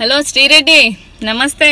Hello Sri Reddy నమస్తే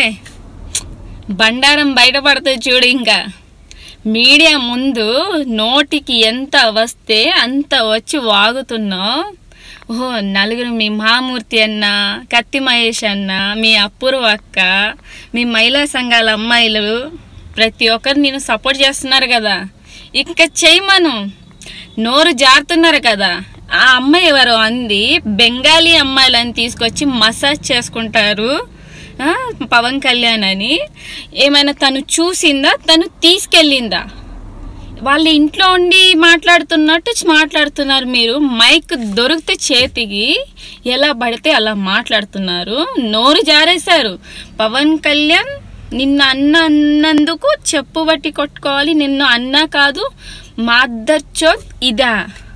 బండారం బయటపడుతుంది చూడు ఇంకా మీడియా ముందు నోటికి ఎంత వస్తే అంత వచ్చి వాగుతున్నావు ఓహో నలుగురు మీ మహామూర్తి అన్న కత్తి మహేష్ అన్న మీ అపూర్వ అక్క మీ మహిళా సంఘాల అమ్మాయిలు ప్రతి ఒక్కరు నేను సపోర్ట్ చేస్తున్నారు కదా ఇంకా చేయమను నోరు జారుతున్నారు కదా ఆ అమ్మాయి ఎవరో అంది బెంగాలీ అమ్మాయిలని తీసుకొచ్చి మసాజ్ చేసుకుంటారు ఆ, పవన్ కళ్యాణ్ అని ఏమైనా తను చూసిందా తను తీసుకెళ్ళిందా వాళ్ళ ఇంట్లో ఉండి మాట్లాడుతున్నట్టు మాట్లాడుతున్నారు మీరు మైక్ దొరికితే చేతికి ఎలా పడితే అలా మాట్లాడుతున్నారు నోరు జారేశారు పవన్ కళ్యాణ్ నిన్ను అన్న అన్నందుకు చెప్పు బట్టి కొట్టుకోవాలి నిన్ను అన్నా కాదు మాద్దర్చో ఇదా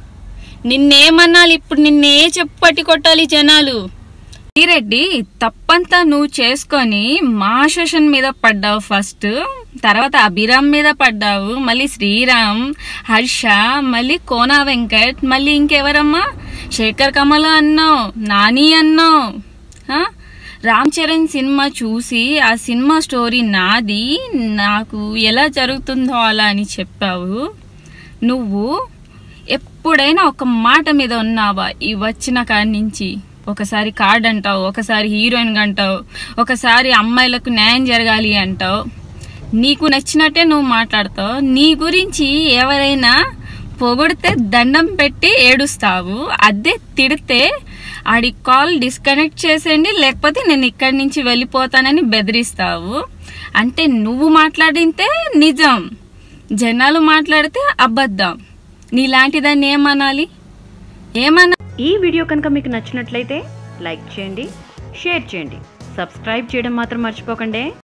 నిన్నేమనాలి ఇప్పుడు నిన్నే చెప్పు పట్టి కొట్టాలి జనాలు రెడ్డి తప్పంతా నువ్వు చేసుకొని మాషోషన్ మీద పడ్డావు ఫస్ట్ తర్వాత అభిరామ్ మీద పడ్డావు మళ్ళీ శ్రీరామ్ హర్ష మళ్ళీ కోనా వెంకట్ మళ్ళీ ఇంకెవరమ్మా శేఖర్ కమల అన్నావు నాని అన్నావు ఆ? రామ్ చరణ్ సినిమా చూసి ఆ సినిమా స్టోరీ నాది నాకు ఎలా జరుగుతుందో అలా అని చెప్పావు నువ్వు ఎప్పుడైనా ఒక మాట మీద ఉన్నావా ఈ వచ్చిన కాడి నుంచి ఒకసారి కార్డ్ అంటావు ఒకసారి హీరోయిన్ అంటావు ఒకసారి అమ్మాయిలకు న్యాయం జరగాలి అంటావు నీకు నచ్చినట్టే నువ్వు మాట్లాడతావు నీ గురించి ఎవరైనా పొగిడితే దండం పెట్టి ఏడుస్తావు అదే తిడితే ఆడి కాల్ డిస్కనెక్ట్ చేసేయండి లేకపోతే నేను ఇక్కడి నుంచి వెళ్ళిపోతానని బెదిరిస్తావు అంటే నువ్వు మాట్లాడితే నిజం జనాలు మాట్లాడితే అబద్ధం నీలాంటి దాన్ని ఏమనాలి ఏమన్నా ఈ వీడియో కనుక మీకు నచ్చినట్లయితే లైక్ చేయండి షేర్ చేయండి సబ్స్క్రైబ్ చేయడం మాత్రం మర్చిపోకండి